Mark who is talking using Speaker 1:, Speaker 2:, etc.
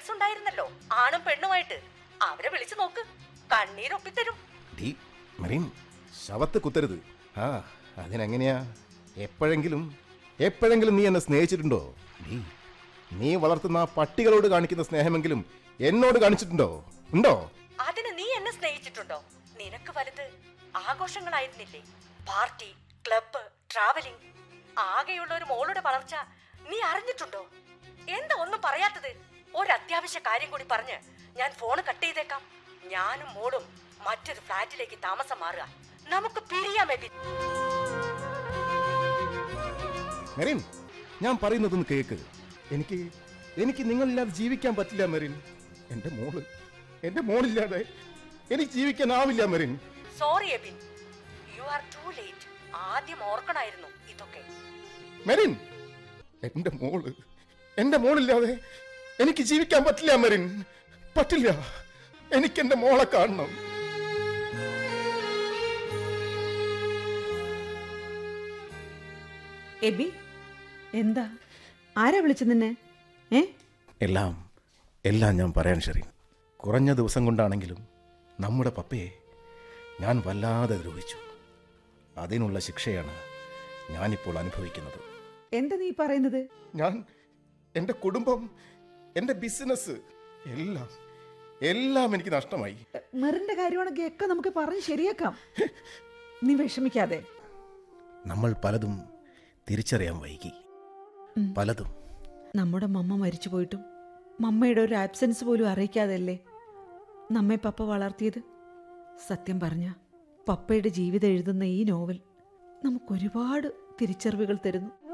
Speaker 1: friends ഉണ്ടായിരുന്നല്ലോ ആണും പെണ്ണുമായിട്ട് അവരെ വിളിച്ചു നോക്ക് കണ്ണീരൊപ്പിത്തരും
Speaker 2: ഡീ മെറീൻ ശവത്ത് കുത്തരുത് ആ അതിനെങ്ങനെയാ എപ്പോഴെങ്കിലും എപ്പോഴെങ്കിലും നീ എന്നെ സ്നേഹിച്ചിട്ടുണ്ടോ ഡീ നീ വളർത്തുന്ന ആ പട്ടികളോട് കാണിക്കുന്ന സ്നേഹമെങ്കിലും എന്നോട് കാണിച്ചിട്ടുണ്ടോ ഉണ്ടോ
Speaker 1: അതിന് നീ എന്നെ സ്നേഹിച്ചിട്ടുണ്ടോ നിനക്ക് വലുത് ആഘോഷങ്ങളായിരുന്നില്ലേ പാർട്ടി ക്ലബ്ബ് ട്രാവലിംഗ് ആകെയുള്ള ഒരു മോളുടെ വളർച്ച നീ അറിഞ്ഞിട്ടുണ്ടോ എന്താ ഒന്നും പറയാത്തത് ഒരു അത്യാവശ്യ കാര്യം കൂടി പറഞ്ഞ് ഞാൻ ഫോൺ കട്ട് ചെയ്തേക്കാം ഞാനും മോളും മറ്റൊരു ഫ്ലാറ്റിലേക്ക് താമസം മാറുക നമുക്ക് പിരിയാം എബിൻ
Speaker 2: മെറിൻ ഞാൻ പറയുന്നതൊന്ന് കേക്ക് എനിക്ക് എനിക്ക് നിങ്ങളില്ലാതെ ജീവിക്കാൻ പറ്റില്ല മെറിൻ എൻ്റെ മോള് എൻ്റെ മോളില്ലാതെ എനിക്ക് ജീവിക്കാനാവില്ല Merin
Speaker 1: sorry Ebin you are too late ആദ്യം ഓർക്കണായിരുന്നു ഇതൊക്കെ
Speaker 2: മെറിൻ എൻ്റെ മോള് എൻ്റെ മോളില്ലാതെ എനിക്ക് ജീവിക്കാൻ പറ്റില്ല മെറിൻ പറ്റില്ല എനിക്ക് എൻ്റെ മോളെ കാണണം
Speaker 3: എബി എന്താ ആരാ വിളിച്ചത് നിന്നെ ഏ
Speaker 2: എല്ലാം എല്ലാം ഞാൻ പറയാൻ ഷെറിൻ കുറഞ്ഞ ദിവസം കൊണ്ടാണെങ്കിലും നമ്മുടെ പപ്പയെ ഞാൻ വല്ലാതെ ദ്രോഹിച്ചു അതിനുള്ള ശിക്ഷയാണ് ഞാനിപ്പോൾ അനുഭവിക്കുന്നത്
Speaker 3: എന്താ നീ പറയുന്നത്
Speaker 2: ഞാൻ എൻ്റെ കുടുംബം എൻ്റെ ബിസിനസ് എല്ലാം എല്ലാം എനിക്ക് നഷ്ടമായി
Speaker 3: മെറിന്റെ കാര്യമാണെങ്കിൽ ഒക്കെ നമുക്ക് പറഞ്ഞ് ശരിയാക്കാം നീ വിഷമിക്കാതെ
Speaker 2: നമ്മൾ പലതും തിരിച്ചറിയാൻ വൈകി പലതും
Speaker 3: നമ്മുടെ മമ്മ മരിച്ചു പോയിട്ടും മമ്മയുടെ ഒരു ആബ്സെൻസ് പോലും അറിയിക്കാതല്ലേ നമ്മെ പപ്പ വളർത്തിയത് സത്യം പറഞ്ഞ പപ്പയുടെ ജീവിതം എഴുതുന്ന ഈ നോവൽ നമുക്കൊരുപാട് തിരിച്ചറിവുകൾ തരുന്നു